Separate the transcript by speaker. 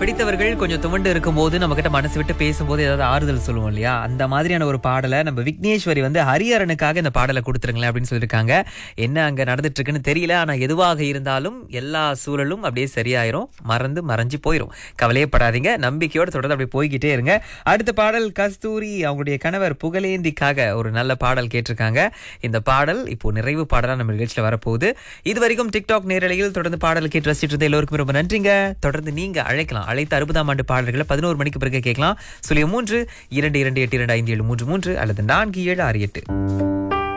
Speaker 1: பிடித்தவர்கள் கொஞ்சம் துவண்டு இருக்கும்போது நம்ம கிட்ட மனசு விட்டு பேசும்போது ஏதாவது ஆறுதல் சொல்லுவோம் இல்லையா அந்த மாதிரியான ஒரு பாடலை நம்ம விக்னேஸ்வரி வந்து ஹரிஹரனுக்காக இந்த பாடலை கொடுத்துருங்களேன் அப்படின்னு சொல்லியிருக்காங்க என்ன அங்க நடந்துட்டு இருக்குன்னு தெரியல ஆனா எதுவாக இருந்தாலும் எல்லா சூழலும் அப்படியே சரியாயிரும் மறந்து மறைஞ்சு போயிரும் கவலையப்படாதீங்க நம்பிக்கையோட தொடர்ந்து அப்படியே போய்கிட்டே இருங்க அடுத்த பாடல் கஸ்தூரி அவங்களுடைய கணவர் புகழேந்திக்காக ஒரு நல்ல பாடல் கேட்டிருக்காங்க இந்த பாடல் இப்போ நிறைவு பாடலா நம்ம நிகழ்ச்சியில வரப்போகுது இது வரைக்கும் டிக்டாக் நேரலையில் தொடர்ந்து பாடல் கேட்டு ரசிச்சிட்டு இருந்த எல்லோருக்கும் ரொம்ப நன்றிங்க தொடர்ந்து நீங்க அழைக்கலாம் அழைத்த அறுபதாம் ஆண்டு பாடல்களை பதினோரு மணிக்கு பிறகு கேட்கலாம் சொல்லிய மூன்று இரண்டு இரண்டு எட்டு இரண்டு ஐந்து ஏழு மூன்று மூன்று அல்லது நான்கு ஏழு ஆறு எட்டு